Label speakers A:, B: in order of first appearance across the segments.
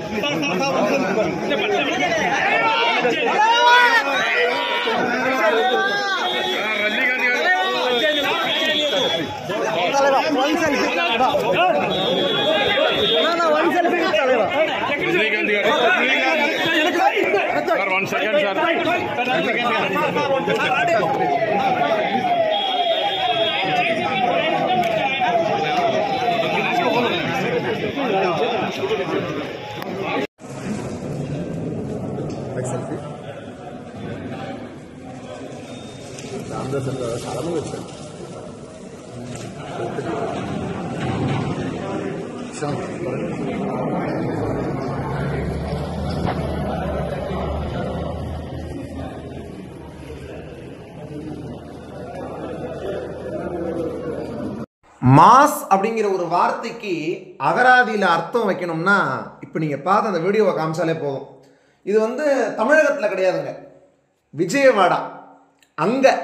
A: Rajinikanth garu sir one second sir
B: selfie Ramdas అంతా చాలా మంది వచ్చారు శ్యామ్,
C: மாஸ் அப்படிங்கிற ஒரு வார்த்தைக்கு அகராதியில் அர்த்தம் வைக்கணும்னா இப்போ நீங்கள் பார்த்த அந்த வீடியோவை காமிச்சாலே போதும் இது வந்து தமிழகத்தில் கிடையாதுங்க விஜயவாடா அங்கே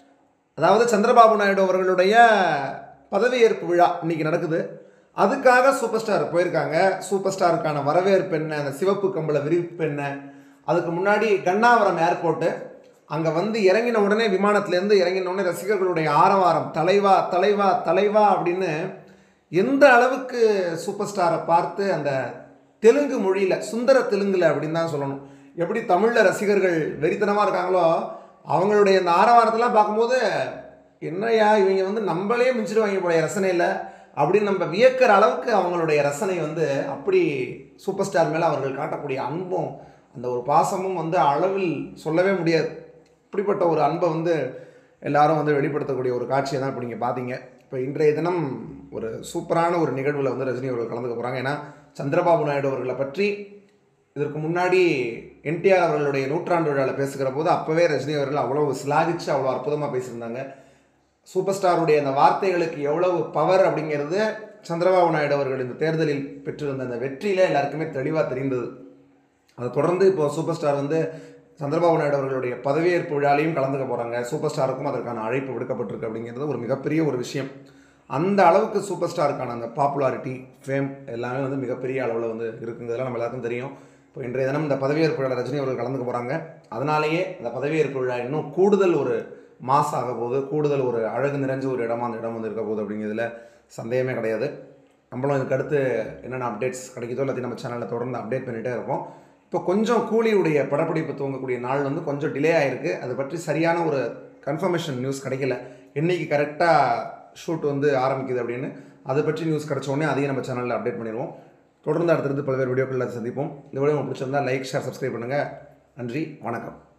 C: அதாவது சந்திரபாபு நாயுடு அவர்களுடைய பதவியேற்பு விழா இன்னைக்கு நடக்குது அதுக்காக சூப்பர் ஸ்டார் போயிருக்காங்க சூப்பர் ஸ்டாருக்கான வரவேற்பு என்ன அந்த சிவப்பு கம்பள விரிப்பு என்ன அதுக்கு முன்னாடி கண்ணாவரம் ஏர்போர்ட்டு அங்கே வந்து இறங்கின உடனே விமானத்துலேருந்து இறங்கின உடனே ரசிகர்களுடைய ஆரவாரம் தலைவா தலைவா தலைவா அப்படின்னு எந்த அளவுக்கு சூப்பர் ஸ்டாரை பார்த்து அந்த தெலுங்கு மொழியில் சுந்தர தெலுங்குல அப்படின்னு தான் சொல்லணும் எப்படி தமிழில் ரசிகர்கள் வெறித்தனமாக இருக்காங்களோ அவங்களுடைய இந்த ஆரவாரத்தெல்லாம் பார்க்கும்போது என்னையா இவங்க வந்து நம்மளே மிஞ்சிடுவாங்க போல ரசனையில் அப்படின்னு நம்ம வியக்கிற அளவுக்கு அவங்களுடைய ரசனை வந்து அப்படி சூப்பர் ஸ்டார் மேலே அவர்கள் காட்டக்கூடிய அன்பும் அந்த ஒரு பாசமும் வந்து அளவில் சொல்லவே முடியாது இப்படிப்பட்ட ஒரு அன்பை வந்து எல்லாரும் வந்து வெளிப்படுத்தக்கூடிய ஒரு காட்சியை தான் இப்போ நீங்கள் பார்த்தீங்க இப்போ இன்றைய தினம் ஒரு சூப்பரான ஒரு நிகழ்வில் வந்து ரஜினி அவர்கள் கலந்துக்க போகிறாங்க ஏன்னா சந்திரபாபு நாயுடு அவர்களை பற்றி இதற்கு முன்னாடி என்டிஆர் அவர்களுடைய நூற்றாண்டு விழாவில் பேசுகிற போது அப்போவே ரஜினி அவர்கள் அவ்வளோ சிலாகிச்சு அவ்வளோ அற்புதமாக பேசியிருந்தாங்க சூப்பர் ஸ்டாருடைய அந்த வார்த்தைகளுக்கு எவ்வளவு பவர் அப்படிங்கிறது சந்திரபாபு நாயுடு அவர்கள் இந்த தேர்தலில் பெற்றிருந்த அந்த வெற்றியில் எல்லாருக்குமே தெளிவாக தெரிந்தது அதை தொடர்ந்து இப்போ சூப்பர் ஸ்டார் வந்து சந்திரபாபு நாயுடு அவர்களுடைய பதவியேற்பு விழாலையும் கலந்துக்க போகிறாங்க சூப்பர் ஸ்டாருக்கும் அதற்கான அழைப்பு விடுக்கப்பட்டிருக்கு அப்படிங்கிறது ஒரு மிகப்பெரிய ஒரு விஷயம் அந்த அளவுக்கு சூப்பர் ஸ்டாருக்கான அந்த பாப்புலாரிட்டி ஃபேம் எல்லாமே வந்து மிகப்பெரிய அளவில் வந்து இருக்குங்கிறதுலாம் நம்ம எல்லாருக்கும் தெரியும் இப்போ இன்றைய தினம் இந்த பதவியேற்பு விழா ரஜினி அவர்கள் கலந்துக்க போகிறாங்க அதனாலேயே இந்த பதவியேற்பு விழா இன்னும் கூடுதல் ஒரு மாஸ் ஆக போகுது கூடுதல் ஒரு அழகு நிறைஞ்ச ஒரு இடமா அந்த இடம் வந்து இருக்க போகுது அப்படிங்கிறதுல சந்தேகமே கிடையாது நம்மளும் இதுக்கு அடுத்து என்னென்ன அப்டேட்ஸ் கிடைக்குதோ எல்லாத்தையும் நம்ம சேனலில் தொடர்ந்து அப்டேட் பண்ணிகிட்டே இருப்போம் இப்போ கொஞ்சம் கூலியுடைய படப்பிடிப்பு துவங்கக்கூடிய நாள் வந்து கொஞ்சம் டிலே ஆகிருக்கு அதை பற்றி சரியான ஒரு கன்ஃபர்மேஷன் நியூஸ் கிடைக்கல என்னைக்கு கரெக்டாக ஷூட் வந்து ஆரம்பிக்குது அப்படின்னு அதை பற்றி நியூஸ் கிடைச்ச உடனே அதையும் நம்ம சேனலில் அப்டேட் பண்ணிடுவோம் தொடர்ந்து அடுத்தடுத்து பல்வேறு வீடியோக்களில் சந்திப்போம் இந்த வீடியோ உங்களுக்கு பிடிச்சிருந்தா லைக் ஷேர் சப்ஸ்கிரைப் பண்ணுங்கள் நன்றி வணக்கம்